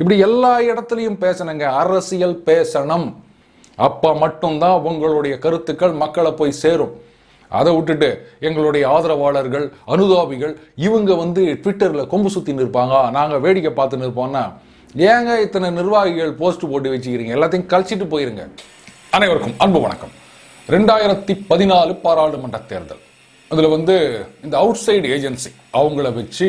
இப்படி எல்லா இடத்துலையும் பேசணுங்க அரசியல் பேசணும் அப்போ மட்டும்தான் உங்களுடைய கருத்துக்கள் மக்களை போய் சேரும் அதை விட்டுட்டு எங்களுடைய ஆதரவாளர்கள் அனுதாபிகள் இவங்க வந்து ட்விட்டரில் கொம்பு சுற்றி நிற்பாங்க நாங்கள் வேடிக்கை பார்த்து நிற்போம்னா ஏங்க இத்தனை நிர்வாகிகள் போஸ்ட் போட்டு வச்சுக்கிறீங்க எல்லாத்தையும் கழிச்சிட்டு போயிருங்க அனைவருக்கும் அன்பு வணக்கம் ரெண்டாயிரத்தி பதினாலு பாராளுமன்ற தேர்தல் அதில் வந்து இந்த அவுட் சைடு ஏஜென்சி அவங்கள வச்சு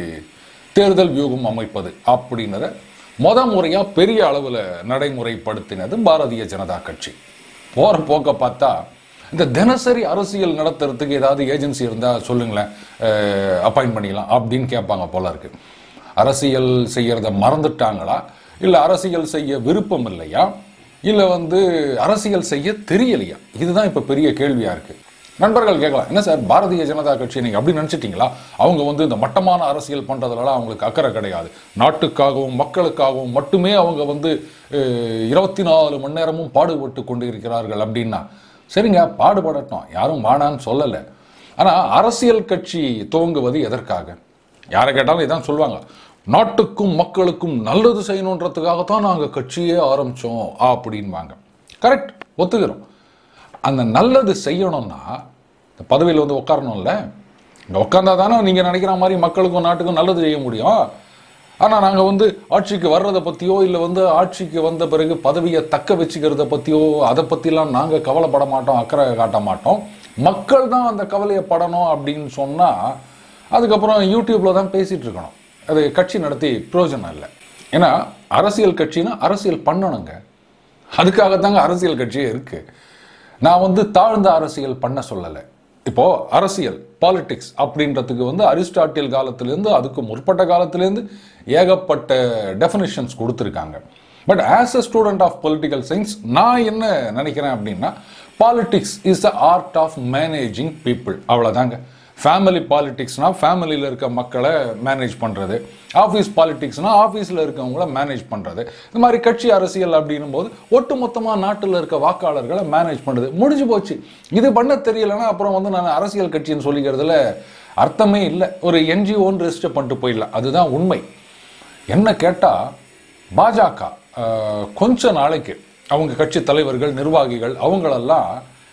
தேர்தல் வியூகம் அமைப்பது அப்படின்றத முத முறையாக பெரிய அளவில் நடைமுறைப்படுத்தினது பாரதிய ஜனதா கட்சி போகிற போக்க பார்த்தா இந்த தினசரி அரசியல் நடத்துறதுக்கு ஏதாவது ஏஜென்சி இருந்தால் சொல்லுங்களேன் அப்பாயிண்ட் பண்ணிக்கலாம் அப்படின்னு கேட்பாங்க போல இருக்கு அரசியல் செய்யறத மறந்துட்டாங்களா இல்லை அரசியல் செய்ய விருப்பம் இல்லையா இல்லை வந்து அரசியல் செய்ய தெரியலையா இதுதான் இப்போ பெரிய கேள்வியாக இருக்கு நண்பர்கள் கேட்கலாம் என்ன சார் பாரதிய ஜனதா கட்சி நீங்கள் அப்படி நினச்சிட்டீங்களா அவங்க வந்து இந்த மட்டமான அரசியல் பண்ணுறதுனால அவங்களுக்கு அக்கறை கிடையாது நாட்டுக்காகவும் மக்களுக்காகவும் மட்டுமே அவங்க வந்து இருபத்தி நாலு மணி நேரமும் பாடுபட்டு கொண்டு இருக்கிறார்கள் அப்படின்னா சரிங்க பாடுபடட்டும் யாரும் வானான்னு சொல்லலை ஆனால் அரசியல் கட்சி துவங்குவது எதற்காக யாரை கேட்டாலும் இதான் சொல்லுவாங்க நாட்டுக்கும் மக்களுக்கும் நல்லது செய்யணுன்றதுக்காகத்தான் நாங்கள் கட்சியே ஆரம்பித்தோம் அப்படின்வாங்க கரெக்ட் ஒத்துக்கிறோம் அந்த நல்லது செய்யணும்னா இந்த பதவியில் வந்து உட்காரணும்ல இங்கே உட்காந்தா தானே நீங்கள் நினைக்கிற மாதிரி மக்களுக்கும் நாட்டுக்கும் நல்லது செய்ய முடியும் ஆனால் நாங்கள் வந்து ஆட்சிக்கு வர்றதை பற்றியோ இல்லை வந்து ஆட்சிக்கு வந்த பிறகு பதவியை தக்க வச்சுக்கிறத பற்றியோ அதை பற்றிலாம் நாங்கள் கவலைப்பட மாட்டோம் அக்கறை காட்ட மாட்டோம் மக்கள் தான் அந்த கவலையை படணும் அப்படின்னு சொன்னால் அதுக்கப்புறம் யூடியூப்பில் தான் பேசிகிட்டு இருக்கணும் அது கட்சி நடத்தி பிரயோஜனம் இல்லை ஏன்னா அரசியல் கட்சினா அரசியல் பண்ணணுங்க அதுக்காகத்தாங்க அரசியல் கட்சியே இருக்குது நான் வந்து தாழ்ந்த அரசியல் பண்ண சொல்லலை இப்போ அரசியல் பாலிடிக்ஸ் அப்படின்றதுக்கு வந்து அரிஸ்டாட்டில் காலத்திலேருந்து அதுக்கு முற்பட்ட காலத்திலேருந்து ஏகப்பட்ட டெஃபினிஷன்ஸ் கொடுத்துருக்காங்க but as a student of political science நான் என்ன நினைக்கிறேன் அப்படின்னா politics is the art of managing people அவ்வளோதாங்க ஃபேமிலி பாலிடிக்ஸ்னா ஃபேமிலியில் இருக்க மக்களை மேனேஜ் பண்ணுறது ஆஃபீஸ் பாலிடிக்ஸ்னா ஆஃபீஸில் இருக்கவங்கள மேனேஜ் பண்ணுறது இந்த மாதிரி கட்சி அரசியல் அப்படின்னும் போது ஒட்டு மொத்தமாக நாட்டில் இருக்க வாக்காளர்களை மேனேஜ் பண்ணுறது முடிஞ்சு போச்சு இது பண்ண தெரியலைன்னா அப்புறம் வந்து நான் அரசியல் கட்சின்னு சொல்லிக்கிறதுல அர்த்தமே இல்லை ஒரு என்ஜிஓன்னு ரெஜிஸ்டர் பண்ணிட்டு போயிடலாம் அதுதான் உண்மை என்ன கேட்டால் பாஜக கொஞ்ச நாளைக்கு அவங்க கட்சி தலைவர்கள் நிர்வாகிகள் அவங்களெல்லாம்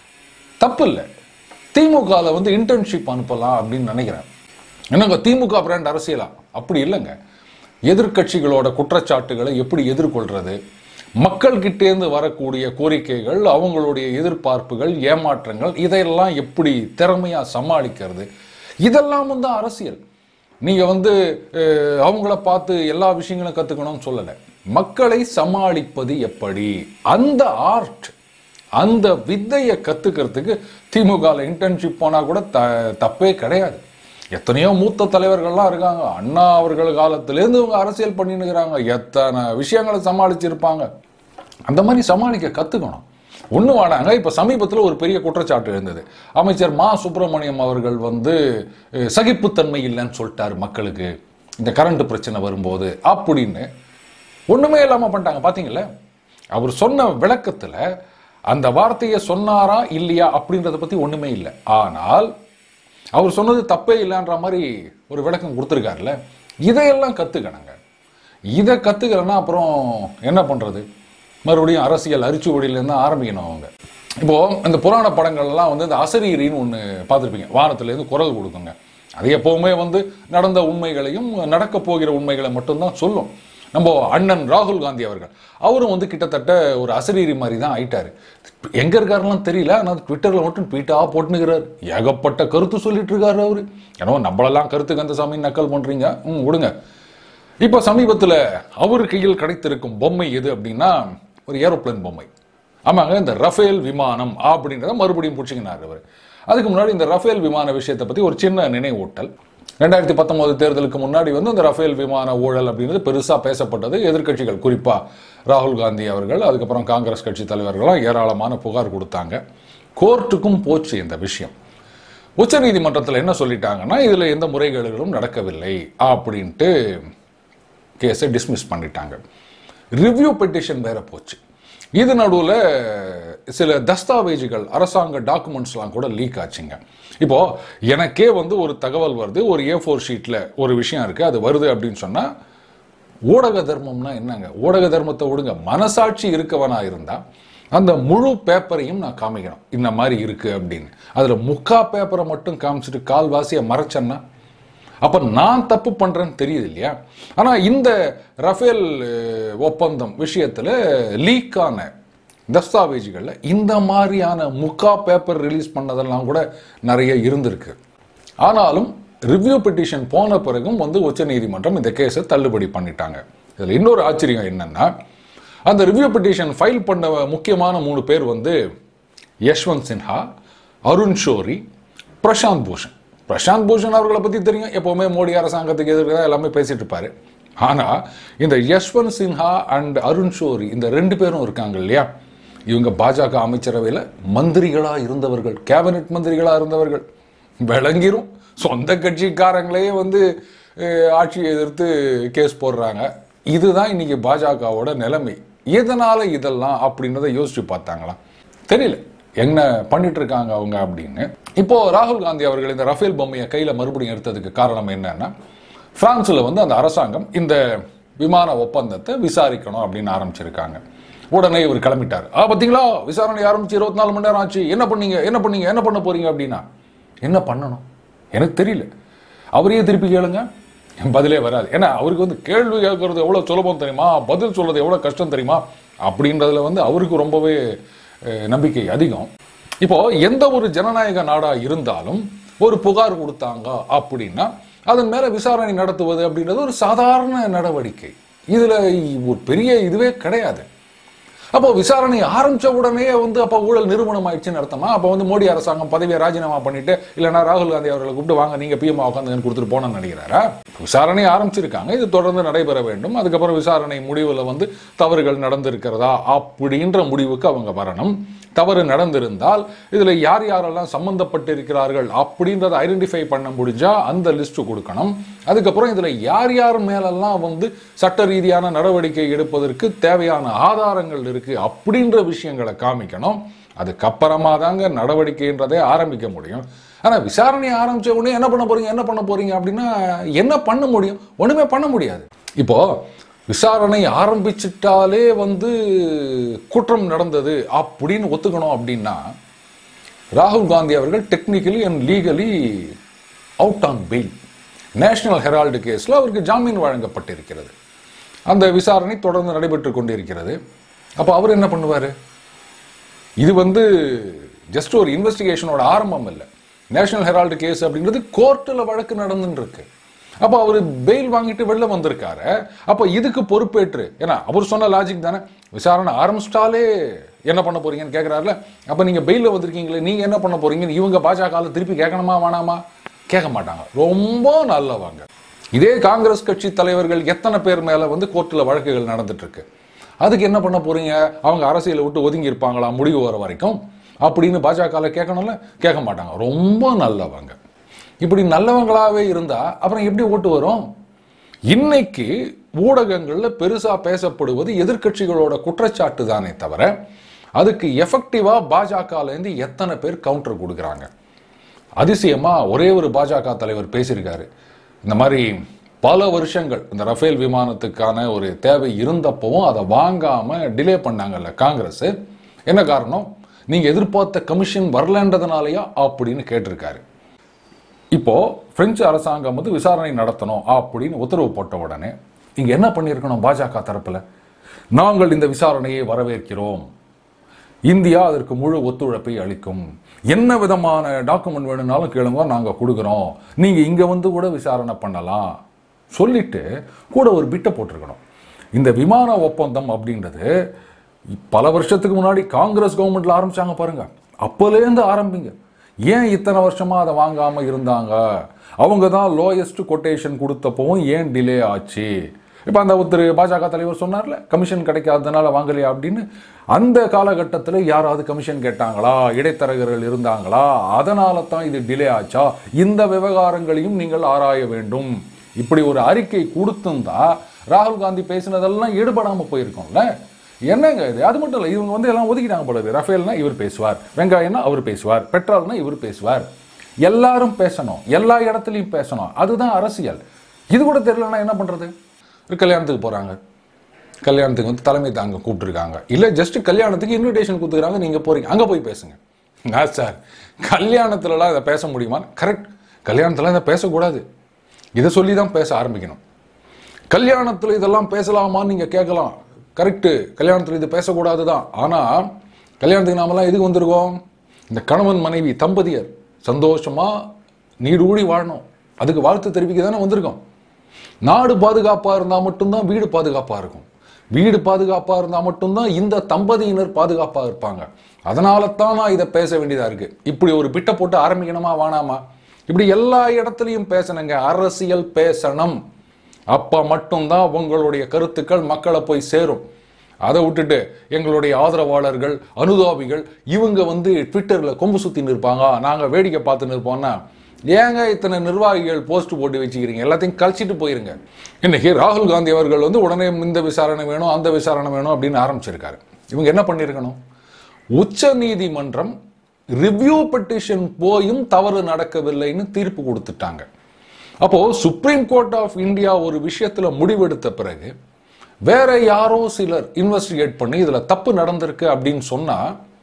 தப்பு இல்லை திமுகவில் வந்து இன்டர்ன்ஷிப் அனுப்பலாம் அப்படின்னு நினைக்கிறேன் என்னங்க திமுக பிராண்ட் அரசியலா அப்படி இல்லைங்க எதிர்கட்சிகளோட குற்றச்சாட்டுகளை எப்படி எதிர்கொள்றது மக்கள்கிட்டேருந்து வரக்கூடிய கோரிக்கைகள் அவங்களுடைய எதிர்பார்ப்புகள் ஏமாற்றங்கள் இதையெல்லாம் எப்படி திறமையாக சமாளிக்கிறது இதெல்லாம் வந்து அரசியல் நீங்கள் வந்து அவங்கள பார்த்து எல்லா விஷயங்களும் கற்றுக்கணும்னு சொல்லலை மக்களை சமாளிப்பது எப்படி அந்த ஆர்ட் அந்த வித்தையை கற்றுக்கிறதுக்கு திமுகவில் இன்டர்ன்ஷிப் போனால் கூட த தப்பே கிடையாது எத்தனையோ மூத்த தலைவர்கள்லாம் இருக்காங்க அண்ணா அவர்கள் காலத்திலேருந்து இவங்க அரசியல் பண்ணினுக்கிறாங்க எத்தனை விஷயங்களை சமாளிச்சிருப்பாங்க அந்த மாதிரி சமாளிக்க கற்றுக்கணும் ஒன்று வாடாங்க இப்போ சமீபத்தில் ஒரு பெரிய குற்றச்சாட்டு இருந்தது அமைச்சர் மா சுப்பிரமணியம் அவர்கள் வந்து சகிப்புத்தன்மை இல்லைன்னு சொல்லிட்டார் மக்களுக்கு இந்த கரண்ட் பிரச்சனை வரும்போது அப்படின்னு ஒன்றுமே இல்லாமல் பண்ணிட்டாங்க பார்த்தீங்களா அவர் சொன்ன விளக்கத்தில் அந்த வார்த்தையை சொன்னாரா இல்லையா அப்படின்றத பற்றி ஒன்றுமே இல்லை ஆனால் அவர் சொன்னது தப்பே இல்லைன்ற மாதிரி ஒரு விளக்கம் கொடுத்துருக்காருல்ல இதையெல்லாம் கற்றுக்கணுங்க இதை கற்றுக்கலன்னா அப்புறம் என்ன பண்ணுறது மறுபடியும் அரசியல் அரிச்சுவடியிலேருந்து ஆரம்பிக்கணும் அவங்க இப்போது இந்த புராண படங்கள்லாம் வந்து இந்த அசரீரின்னு ஒன்று பார்த்துருப்பீங்க வானத்துலேருந்து குரல் கொடுக்குங்க அது எப்போவுமே வந்து நடந்த உண்மைகளையும் நடக்க போகிற உண்மைகளை மட்டும்தான் சொல்லும் நம்ம அண்ணன் ராகுல் காந்தி அவர்கள் அவரும் வந்து கிட்டத்தட்ட ஒரு அசரீரி மாதிரி தான் ஆயிட்டாரு எங்க இருக்காருலாம் தெரியல ஆனால் ட்விட்டர்ல மட்டும் ட்வீட்டா போட்டுனுக்கிறார் ஏகப்பட்ட கருத்து சொல்லிட்டு இருக்காரு அவரு ஏன்னா நம்மளெல்லாம் கருத்து கந்தசாமி நக்கல் பண்றீங்க ம் விடுங்க இப்போ சமீபத்தில் அவர் கையில் கிடைத்திருக்கும் பொம்மை எது அப்படின்னா ஒரு ஏரோப்ளேன் பொம்மை ஆமாங்க இந்த ரஃபேல் விமானம் அப்படின்றத மறுபடியும் பிடிச்சிக்கினார் அவர் அதுக்கு முன்னாடி இந்த ரஃபேல் விமான விஷயத்தை பற்றி ஒரு சின்ன நினைவூட்டல் ரெண்டாயிரத்தி பத்தொன்பது தேர்தலுக்கு முன்னாடி வந்து இந்த ரஃபேல் விமான ஊழல் அப்படின்றது பெருசாக பேசப்பட்டது எதிர்க்கட்சிகள் குறிப்பாக ராகுல் காந்தி அவர்கள் அதுக்கப்புறம் காங்கிரஸ் கட்சி தலைவர்கள்லாம் ஏராளமான புகார் கொடுத்தாங்க கோர்ட்டுக்கும் போச்சு இந்த விஷயம் உச்சநீதிமன்றத்தில் என்ன சொல்லிட்டாங்கன்னா இதில் எந்த முறைகேடுகளும் நடக்கவில்லை அப்படின்ட்டு கேஸை டிஸ்மிஸ் பண்ணிட்டாங்க ரிவ்யூ பெட்டிஷன் வேற போச்சு இது நடுவில் சில தஸ்தாவேஜுகள் அரசாங்க டாக்குமெண்ட்ஸ்லாம் கூட லீக் ஆச்சுங்க இப்போ எனக்கே வந்து ஒரு தகவல் வருது ஒரு ஏ ஃபோர் ஷீட்டில் ஒரு விஷயம் இருக்குது அது வருது அப்படின்னு சொன்னால் ஊடக தர்மம்னா என்னங்க ஊடக தர்மத்தை விடுங்க மனசாட்சி இருக்கவனா இருந்தா அந்த முழு பேப்பரையும் நான் காமிக்கணும் இந்த மாதிரி இருக்கு அப்படின்னு அதுல முக்கா பேப்பரை மட்டும் காமிச்சிட்டு கால்வாசியை மறைச்சேன்னா அப்ப நான் தப்பு பண்றேன்னு தெரியுது இல்லையா ஆனா இந்த ரஃபேல் அஹ், ஒப்பந்தம் விஷயத்துல லீக் ஆன தஸ்தாவேஜுகளில் இந்த மாதிரியான முக்கா பேப்பர் ரிலீஸ் பண்ணதெல்லாம் கூட நிறைய இருந்திருக்கு ஆனாலும் ரிவ்யூ பெட்டிஷன் போன பிறகும் வந்து உச்சநீதிமன்றம் இந்த கேஸை தள்ளுபடி பண்ணிட்டாங்க இதில் இன்னொரு ஆச்சரியம் என்னன்னா அந்த ரிவ்யூ பெட்டிஷன் ஃபைல் பண்ண முக்கியமான மூணு பேர் வந்து யஷ்வந்த் சின்ஹா அருண் ஷோரி பிரசாந்த் பூஷன் பிரசாந்த் பூஷன் அவர்களை பற்றி தெரியும் எப்போவுமே மோடி அரசாங்கத்துக்கு எதிர்க்க எல்லாமே பேசிட்டு இருப்பாரு ஆனால் இந்த யஷ்வந்த் சின்ஹா அண்ட் அருண் ஷோரி இந்த ரெண்டு பேரும் இருக்காங்க இல்லையா இவங்க பாஜக அமைச்சரவையில் மந்திரிகளாக இருந்தவர்கள் கேபினெட் மந்திரிகளாக இருந்தவர்கள் விளங்கிரும் சொந்த கட்சிக்காரங்களே வந்து அஹ், ஆட்சியை எதிர்த்து கேஸ் போடுறாங்க இதுதான் இன்னைக்கு பாஜகவோட நிலைமை எதனால இதெல்லாம் அப்படின்றத யோசிச்சு பார்த்தாங்களா தெரியல என்ன பண்ணிட்டு இருக்காங்க அவங்க அப்படின்னு இப்போ ராகுல் காந்தி அவர்கள் இந்த ரஃபேல் பொம்மையை கையில மறுபடியும் எடுத்ததுக்கு காரணம் என்னன்னா பிரான்ஸ்ல வந்து அந்த அரசாங்கம் இந்த விமான ஒப்பந்தத்தை விசாரிக்கணும் அப்படின்னு ஆரம்பிச்சிருக்காங்க உடனே இவர் கிளம்பிட்டார் ஆ பார்த்தீங்களா விசாரணை ஆரம்பிச்சு இருபத்தி நாலு மணி நேரம் ஆச்சு என்ன பண்ணீங்க என்ன பண்ணீங்க என்ன பண்ண போறீங்க அப்படின்னா என்ன பண்ணணும் எனக்கு தெரியல அவரையே திருப்பி கேளுங்க பதிலே வராது ஏன்னா அவருக்கு வந்து கேள்வி கேட்கறது எவ்வளோ சுலபம் தெரியுமா பதில் சொல்றது எவ்வளோ கஷ்டம் தெரியுமா அப்படின்றதுல வந்து அவருக்கு ரொம்பவே அஹ், நம்பிக்கை அதிகம் இப்போ எந்த ஒரு ஜனநாயக நாடா இருந்தாலும் ஒரு புகார் கொடுத்தாங்க அப்படின்னா அதன் மேல விசாரணை நடத்துவது அப்படின்றது ஒரு சாதாரண நடவடிக்கை இதுல ஒரு பெரிய இதுவே கிடையாது அப்போ விசாரணை ஆரம்பிச்ச உடனே வந்து அப்போ ஊழல் நிறுவனம் ஆயிடுச்சுன்னு அர்த்தமா அப்போ வந்து மோடி அரசாங்கம் பதவியை ராஜினாமா பண்ணிட்டு இல்லைன்னா ராகுல் காந்தி அவர்களை கூப்பிட்டு வாங்க நீங்க பிஎம் உட்காந்து கொடுத்துட்டு போனோம்னு நினைக்கிறாரா விசாரணை ஆரம்பிச்சிருக்காங்க இது தொடர்ந்து நடைபெற வேண்டும் அதுக்கப்புறம் விசாரணை முடிவில் வந்து தவறுகள் நடந்திருக்கிறதா அப்படின்ற முடிவுக்கு அவங்க வரணும் தவறு நடந்திருந்தால் இதுல யார் யாரெல்லாம் சம்பந்தப்பட்டிருக்கிறார்கள் அப்படின்றத ஐடென்டிஃபை பண்ண முடிஞ்சா அந்த லிஸ்ட் கொடுக்கணும் அதுக்கப்புறம் இதுல யார் யார் மேலெல்லாம் வந்து சட்ட ரீதியான நடவடிக்கை எடுப்பதற்கு தேவையான ஆதாரங்கள் இருக்கு அப்படின்ற விஷயங்களை காமிக்கணும் அதுக்கப்புறமா தாங்க நடவடிக்கைன்றதே ஆரம்பிக்க முடியும் ஆனா விசாரணை ஆரம்பிச்ச உடனே என்ன பண்ண போறீங்க என்ன பண்ண போறீங்க அப்படின்னா என்ன பண்ண முடியும் ஒண்ணுமே பண்ண முடியாது இப்போ விசாரணை ஆரம்பிச்சிட்டாலே வந்து குற்றம் நடந்தது அப்படின்னு ஒத்துக்கணும் அப்படின்னா ராகுல் காந்தி அவர்கள் technically and legally out on bail National Herald கேஸில் அவருக்கு ஜாமீன் வழங்கப்பட்டிருக்கிறது அந்த விசாரணை தொடர்ந்து நடைபெற்று கொண்டிருக்கிறது அப்போ அவர் என்ன பண்ணுவார் இது வந்து ஜஸ்ட் ஒரு இன்வெஸ்டிகேஷனோட ஆரம்பம் இல்லை நேஷனல் ஹெரால்டு கேஸ் அப்படின்றது கோர்ட்டில் வழக்கு நடந்துன்னு இருக்கு அப்போ அவர் பெயில் வாங்கிட்டு வெளில வந்திருக்காரு அப்போ இதுக்கு பொறுப்பேற்று ஏன்னா அவர் சொன்ன லாஜிக் தானே விசாரணை ஆரம்பிச்சிட்டாலே என்ன பண்ண போறீங்கன்னு கேட்குறாருல அப்போ நீங்கள் பெயிலில் வந்திருக்கீங்களே நீங்கள் என்ன பண்ண போறீங்கன்னு இவங்க பாஜகவில் திருப்பி கேட்கணுமா வேணாமா கேட்க மாட்டாங்க ரொம்ப நல்லவங்க இதே காங்கிரஸ் கட்சி தலைவர்கள் எத்தனை பேர் மேல வந்து கோர்ட்டில் வழக்குகள் நடந்துட்டு இருக்கு அதுக்கு என்ன பண்ண போறீங்க அவங்க அரசியலை விட்டு ஒதுங்கி இருப்பாங்களா முடிவு வர வரைக்கும் அப்படின்னு பாஜகவில் கேட்கணும்ல கேட்க மாட்டாங்க ரொம்ப நல்லவங்க இப்படி நல்லவங்களாவே இருந்தா அப்புறம் எப்படி ஓட்டு வரும் இன்னைக்கு ஊடகங்கள்ல பெருசா பேசப்படுவது எதிர்க்கட்சிகளோட குற்றச்சாட்டு தானே தவிர அதுக்கு எஃபெக்டிவா பாஜகல இருந்து எத்தனை பேர் கவுண்டர் கொடுக்குறாங்க அதிசயமா ஒரே ஒரு பாஜக தலைவர் பேசியிருக்காரு இந்த மாதிரி பல வருஷங்கள் இந்த ரஃபேல் விமானத்துக்கான ஒரு தேவை இருந்தப்பவும் அதை வாங்காம டிலே பண்ணாங்கல்ல காங்கிரஸ் என்ன காரணம் நீங்க எதிர்பார்த்த கமிஷன் வரலன்றதுனாலயா அப்படின்னு கேட்டிருக்காரு இப்போ பிரெஞ்சு அரசாங்கம் வந்து விசாரணை நடத்தணும் அப்படின்னு உத்தரவு போட்ட உடனே இங்க என்ன பண்ணியிருக்கணும் பாஜக தரப்புல நாங்கள் இந்த விசாரணையை வரவேற்கிறோம் இந்தியா அதற்கு முழு ஒத்துழைப்பை அளிக்கும் என்ன விதமான டாக்குமெண்ட் வேணும்னாலும் கேளுங்க நாங்கள் கொடுக்குறோம் நீங்கள் இங்கே வந்து கூட விசாரணை பண்ணலாம் சொல்லிட்டு கூட ஒரு பிட்டை போட்டிருக்கணும் இந்த விமான ஒப்பந்தம் அப்படின்றது பல வருஷத்துக்கு முன்னாடி காங்கிரஸ் கவர்மெண்ட்ல ஆரம்பிச்சாங்க பாருங்க அப்போலேருந்து ஆரம்பிங்க ஏன் இத்தனை வருஷமா அதை வாங்காம இருந்தாங்க அவங்க தான் லோயஸ்ட் கொட்டேஷன் கொடுத்தப்பவும் ஏன் டிலே ஆச்சு இப்போ அந்த ஒருத்தர் பாஜக தலைவர் சொன்னார்ல கமிஷன் கிடைக்காததுனால வாங்கலையா அப்படின்னு அந்த காலகட்டத்தில் யாராவது கமிஷன் கேட்டாங்களா இடைத்தரகர்கள் இருந்தாங்களா அதனால தான் இது டிலே ஆச்சா இந்த விவகாரங்களையும் நீங்கள் ஆராய வேண்டும் இப்படி ஒரு அறிக்கை கொடுத்திருந்தா ராகுல் காந்தி பேசினதெல்லாம் ஈடுபடாம போயிருக்கோம்ல என்னங்க இது அது மட்டும் இல்லை இவங்க வந்து எல்லாம் ஒதுக்கிட்டாங்க போல இருக்கு. ரஃபேல்னா இவர் பேசுவார் வெங்காயம்னா அவர் பேசுவார் பெட்ரோல்னா இவர் பேசுவார் எல்லாரும் பேசணும் எல்லா இடத்துலையும் பேசணும் அதுதான் அரசியல் இது கூட தெரியலன்னா என்ன பண்றது ஒரு கல்யாணத்துக்கு போகிறாங்க கல்யாணத்துக்கு வந்து தலைமை தாங்க கூப்பிட்டுருக்காங்க இல்லை ஜஸ்ட் கல்யாணத்துக்கு இன்விடேஷன் கொடுத்துக்கிறாங்க நீங்கள் போகிறீங்க அங்கே போய் பேசுங்க ஆ சார் கல்யாணத்துலலாம் இதை பேச முடியுமா கரெக்ட் கல்யாணத்தில் இதை பேசக்கூடாது இதை சொல்லி தான் பேச ஆரம்பிக்கணும் கல்யாணத்தில் இதெல்லாம் பேசலாமான்னு நீங்கள் கேட்கலாம் கரெக்டு கல்யாணத்தில் இது பேசக்கூடாது தான் ஆனால் கல்யாணத்துக்கு நாமெல்லாம் எதுக்கு வந்திருக்கோம் இந்த கணவன் மனைவி தம்பதியர் சந்தோஷமா நீடூழி வாழணும் அதுக்கு வாழ்த்து தெரிவிக்க தானே வந்திருக்கோம் நாடு பாதுகாப்பாக இருந்தால் மட்டும்தான் வீடு பாதுகாப்பாக இருக்கும் வீடு பாதுகாப்பாக இருந்தால் மட்டும்தான் இந்த தம்பதியினர் பாதுகாப்பாக இருப்பாங்க அதனால தான் நான் இதை பேச வேண்டியதாக இருக்குது இப்படி ஒரு பிட்டை போட்டு ஆரம்பிக்கணுமா வேணாமா இப்படி எல்லா இடத்துலையும் பேசணுங்க அரசியல் பேசணும் அப்போ மட்டும்தான் உங்களுடைய கருத்துக்கள் மக்களை போய் சேரும் அதை விட்டுட்டு எங்களுடைய ஆதரவாளர்கள் அனுதாபிகள் இவங்க வந்து ட்விட்டரில் கொம்பு சுற்றி நிற்பாங்க நாங்கள் வேடிக்கை பார்த்து நிற்போம்னா ஏங்க இத்தனை நிர்வாகிகள் போஸ்ட் போட்டு வச்சுக்கிறீங்க எல்லாத்தையும் கழிச்சிட்டு போயிருங்க இன்னைக்கு ராகுல் காந்தி அவர்கள் வந்து உடனே இந்த விசாரணை வேணும் அந்த விசாரணை வேணும் அப்படின்னு ஆரம்பிச்சிருக்காரு இவங்க என்ன பண்ணியிருக்கணும் உச்ச நீதிமன்றம் ரிவ்யூ பெட்டிஷன் போயும் தவறு நடக்கவில்லைன்னு தீர்ப்பு கொடுத்துட்டாங்க அப்போ சுப்ரீம் கோர்ட் ஆஃப் இந்தியா ஒரு விஷயத்துல முடிவெடுத்த பிறகு வேற யாரோ சிலர் இன்வெஸ்டிகேட் பண்ணி இதுல தப்பு நடந்திருக்கு அப்படின்னு சொன்னா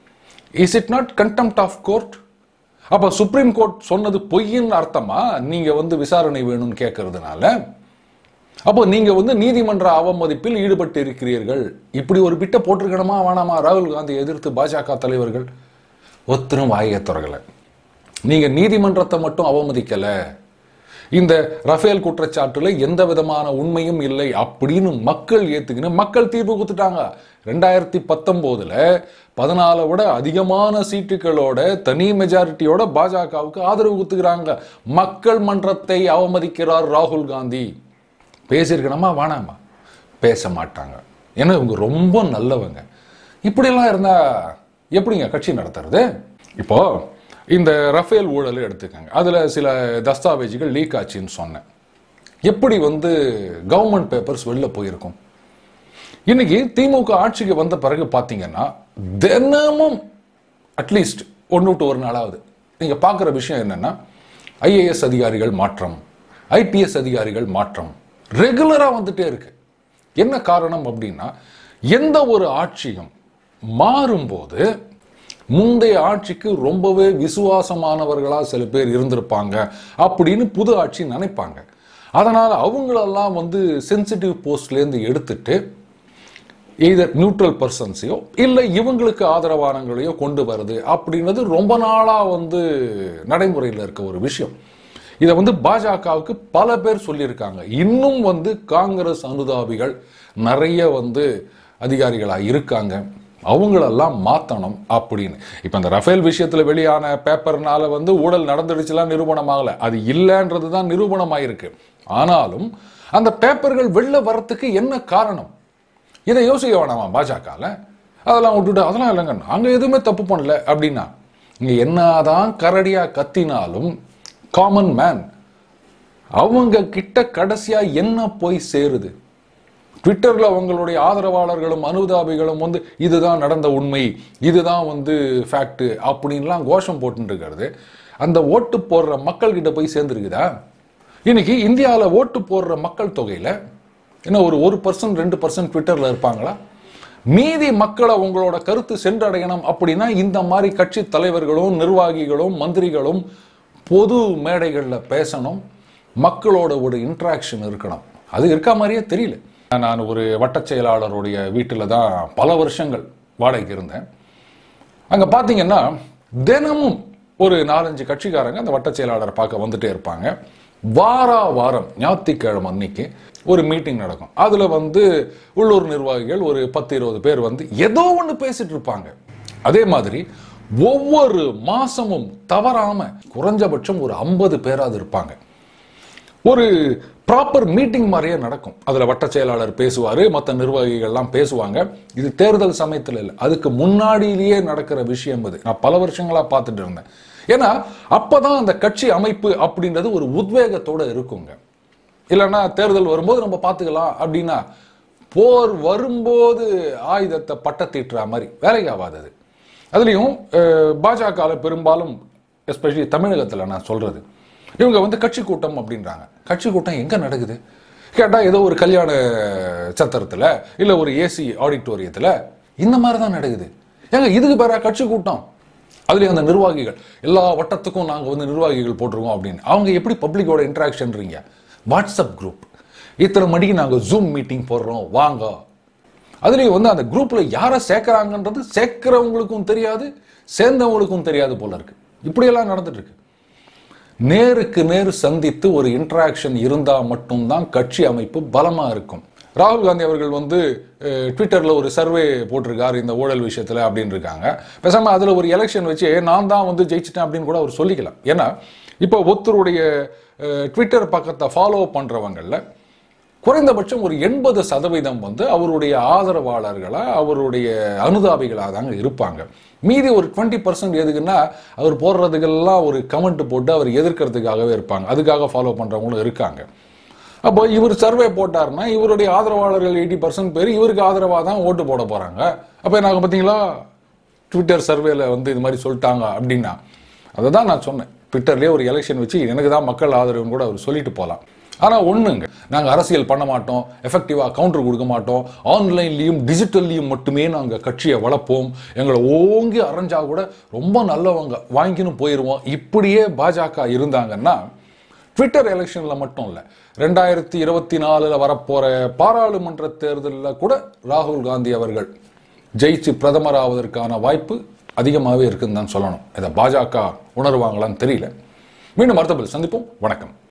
is it not contempt of court அப்ப சுப்ரீம் கோர்ட் சொன்னது பொய்ன்னு அர்த்தமா நீங்க வந்து விசாரணை வேணும்னு கேட்கறதுனால அப்போ நீங்க வந்து நீதிமன்ற அவமதிப்பில் ஈடுபட்டு இருக்கிறீர்கள் இப்படி ஒரு பிட்டை போட்டிருக்கணுமா வேணாமா ராகுல் காந்தி எதிர்த்து பாஜக தலைவர்கள் ஒத்தரும் வாயை திறக்கல நீங்க நீதிமன்றத்தை மட்டும் அவமதிக்கல இந்த ரஃபேல் குற்றச்சாட்டுல எந்த விதமான உண்மையும் இல்லை அப்படின்னு மக்கள் ஏத்துக்கின்னு மக்கள் தீர்ப்பு கொடுத்துட்டாங்க ரெண்டாயிரத்தி பத்தொன்பதுல பதினாலை விட அதிகமான சீட்டுகளோட தனி மெஜாரிட்டியோட பாஜகவுக்கு ஆதரவு கொடுத்துக்கிறாங்க மக்கள் மன்றத்தை அவமதிக்கிறார் ராகுல் காந்தி பேசியிருக்கணுமா வேணாமா பேச மாட்டாங்க ஏன்னா இவங்க ரொம்ப நல்லவங்க இப்படியெல்லாம் இருந்தா எப்படிங்க கட்சி நடத்துறது இப்போ இந்த ரஃபேல் ஊழலை எடுத்துக்கங்க அதுல சில தஸ்தாவேஜுகள் லீக் ஆச்சுன்னு சொன்னேன் எப்படி வந்து கவர்மெண்ட் பேப்பர்ஸ் வெளில போயிருக்கும் இன்னைக்கு திமுக ஆட்சிக்கு வந்த பிறகு பார்த்தீங்கன்னா தினமும் அட்லீஸ்ட் ஒன்று விட்டு ஒரு நாளாவது நீங்க பார்க்குற விஷயம் என்னன்னா ஐஏஎஸ் அதிகாரிகள் மாற்றம் ஐபிஎஸ் அதிகாரிகள் மாற்றம் ரெகுலரா வந்துட்டே இருக்கு என்ன காரணம் அப்படின்னா எந்த ஒரு ஆட்சியும் மாறும்போது முந்தைய ஆட்சிக்கு ரொம்பவே விசுவாசமானவர்களா சில பேர் இருந்திருப்பாங்க அப்படின்னு புது ஆட்சி நினைப்பாங்க அதனால அவங்களெல்லாம் வந்து சென்சிட்டிவ் போஸ்ட்லேருந்து எடுத்துட்டு எய்தர் நியூட்ரல் பர்சன்ஸையோ இல்லை இவங்களுக்கு ஆதரவானங்களையோ கொண்டு வருது அப்படின்றது ரொம்ப நாளாக வந்து நடைமுறையில் இருக்க ஒரு விஷயம் இதை வந்து பாஜகவுக்கு பல பேர் சொல்லியிருக்காங்க இன்னும் வந்து காங்கிரஸ் அனுதாபிகள் நிறைய வந்து அதிகாரிகளாக இருக்காங்க அவங்களெல்லாம் மாற்றணும் அப்படின்னு இப்போ இந்த ரஃபேல் விஷயத்தில் வெளியான பேப்பர்னால வந்து ஊழல் நடந்துடுச்சுலாம் நிரூபணமாகலை அது இல்லைன்றது தான் நிரூபணமாயிருக்கு ஆனாலும் அந்த பேப்பர்கள் வெளில வரத்துக்கு என்ன காரணம் இதை யோசிக்க வேணாமா பாஜகல அதெல்லாம் விட்டுட்டு அதெல்லாம் இல்லைங்க நாங்கள் எதுவுமே தப்பு பண்ணல அப்படின்னா இங்கே என்னதான் கரடியா கத்தினாலும் காமன் மேன் அவங்க கிட்ட கடைசியா என்ன போய் சேருது ட்விட்டர்ல அவங்களுடைய ஆதரவாளர்களும் அனுதாபிகளும் வந்து இதுதான் நடந்த உண்மை இதுதான் வந்து ஃபேக்ட் அப்படின்லாம் கோஷம் போட்டுட்டு இருக்கிறது அந்த ஓட்டு போடுற மக்கள் கிட்ட போய் சேர்ந்துருக்குதா இன்னைக்கு இந்தியாவில் ஓட்டு போடுற மக்கள் தொகையில என்ன ஒரு ஒரு பர்சன்ட் ரெண்டு பர்சன்ட் ட்விட்டர்ல இருப்பாங்களா மீதி மக்களை உங்களோட கருத்து சென்றடையணும் அப்படின்னா இந்த மாதிரி கட்சி தலைவர்களும் நிர்வாகிகளும் மந்திரிகளும் பொது மேடைகளில் பேசணும் மக்களோட ஒரு இன்ட்ராக்ஷன் இருக்கணும் அது இருக்கா மாதிரியே தெரியல நான் ஒரு வட்டச் செயலாளருடைய வீட்டில் தான் பல வருஷங்கள் வாடகைக்கு இருந்தேன் அங்கே பார்த்தீங்கன்னா தினமும் ஒரு நாலஞ்சு கட்சிக்காரங்க அந்த வட்டச் செயலாளரை பார்க்க வந்துட்டே இருப்பாங்க வாரா வாரம் ஞாயிற்றுக்கிழமை அன்னைக்கு ஒரு மீட்டிங் நடக்கும் அதில் வந்து உள்ளூர் நிர்வாகிகள் ஒரு பத்து இருபது பேர் வந்து ஏதோ ஒன்று பேசிட்டு இருப்பாங்க அதே மாதிரி ஒவ்வொரு மாசமும் தவறாம குறைஞ்சபட்சம் ஒரு ஐம்பது பேராது இருப்பாங்க ஒரு ப்ராப்பர் மீட்டிங் மாதிரியே நடக்கும் அதில் வட்ட செயலாளர் பேசுவார் மற்ற நிர்வாகிகள்லாம் பேசுவாங்க இது தேர்தல் சமயத்தில் இல்லை அதுக்கு முன்னாடியிலேயே நடக்கிற விஷயம் இது நான் பல வருஷங்களாக பார்த்துட்டு இருந்தேன் ஏன்னா அப்பதான் அந்த கட்சி அமைப்பு அப்படின்றது ஒரு உத்வேகத்தோட இருக்குங்க இல்லைன்னா தேர்தல் வரும்போது நம்ம பார்த்துக்கலாம் அப்படின்னா போர் வரும்போது ஆயுதத்தை பட்டத்தீட்டுற மாதிரி வேலைக்கு ஆகாதது அதுலேயும் பாஜகவில் பெரும்பாலும் எஸ்பெஷலி தமிழகத்தில் நான் சொல்றது இவங்க வந்து கட்சி கூட்டம் அப்படின்றாங்க கட்சி கூட்டம் எங்க நடக்குது கேட்டா ஏதோ ஒரு கல்யாண சத்திரத்துல இல்ல ஒரு ஏசி ஆடிட்டோரியத்துல இந்த மாதிரி தான் நடக்குது ஏங்க இதுக்கு பேரா கட்சி கூட்டம் அதுலயும் அந்த நிர்வாகிகள் எல்லா வட்டத்துக்கும் நாங்க வந்து நிர்வாகிகள் போட்டிருக்கோம் அப்படின்னு அவங்க எப்படி பப்ளிக்கோட இன்டராக்ஷன்றீங்க வாட்ஸ்அப் குரூப் இத்தனை மணிக்கு நாங்க ஜூம் மீட்டிங் போடுறோம் வாங்க அதுலயும் வந்து அந்த குரூப்ல யாரை சேர்க்கறாங்கன்றது சேர்க்கிறவங்களுக்கும் தெரியாது சேர்ந்தவங்களுக்கும் தெரியாது போல இருக்கு இப்படியெல்லாம் நடந்துட்டு இருக்கு நேருக்கு நேர் சந்தித்து ஒரு இன்டராக்ஷன் இருந்தா மட்டும்தான் கட்சி அமைப்பு பலமா இருக்கும் ராகுல் காந்தி அவர்கள் வந்து அஹ், ட்விட்டர்ல ஒரு சர்வே போட்டிருக்காரு இந்த ஊழல் விஷயத்துல அப்படின்னு இருக்காங்க பேசாம அதுல ஒரு எலெக்ஷன் வச்சு நான் தான் வந்து ஜெயிச்சிட்டேன் அப்படின்னு கூட அவர் சொல்லிக்கலாம் ஏன்னா இப்போ ஒருத்தருடைய அஹ், ட்விட்டர் பக்கத்தை ஃபாலோ பண்றவங்கல்ல குறைந்தபட்சம் ஒரு எண்பது சதவீதம் வந்து அவருடைய ஆதரவாளர்களா அவருடைய அனுதாபிகளாக தாங்க இருப்பாங்க மீதி ஒரு டுவெண்ட்டி பர்சன்ட் எதுக்குன்னா அவர் போடுறதுக்கெல்லாம் ஒரு கமெண்ட் போட்டு அவர் எதிர்க்கிறதுக்காகவே இருப்பாங்க அதுக்காக ஃபாலோ பண்றவங்களும் இருக்காங்க அப்போ இவர் சர்வே போட்டாருன்னா இவருடைய ஆதரவாளர்கள் எயிட்டி பர்சன்ட் பேர் இவருக்கு ஆதரவாக தான் ஓட்டு போட போறாங்க அப்போ நாங்கள் பார்த்தீங்களா ட்விட்டர் சர்வேல வந்து இது மாதிரி சொல்லிட்டாங்க அப்படின்னா அதை தான் நான் சொன்னேன் ட்விட்டர்லேயே ஒரு எலெக்ஷன் வச்சு எனக்கு தான் மக்கள் ஆதரவுன்னு கூட அவர் சொல்லிட்டு போகலாம் ஆனால் ஒண்ணுங்க நாங்கள் அரசியல் பண்ண மாட்டோம் எஃபெக்டிவாக கவுண்டர் கொடுக்க மாட்டோம் ஆன்லைன்லேயும் டிஜிட்டல்லையும் மட்டுமே நாங்கள் கட்சியை வளர்ப்போம் எங்களை ஓங்கி அரைஞ்சா கூட ரொம்ப நல்லவங்க வாங்கின்னு போயிடுவோம் இப்படியே பாஜக இருந்தாங்கன்னா ட்விட்டர் எலெக்ஷனில் மட்டும் இல்லை ரெண்டாயிரத்தி இருபத்தி நாலில் வரப்போகிற பாராளுமன்ற தேர்தலில் கூட ராகுல் காந்தி அவர்கள் ஜெயிச்சு பிரதமர் ஆவதற்கான வாய்ப்பு அதிகமாகவே இருக்குன்னு தான் சொல்லணும் இதை பாஜக உணர்வாங்களான்னு தெரியல மீண்டும் அடுத்த பதில் சந்திப்போம் வணக்கம்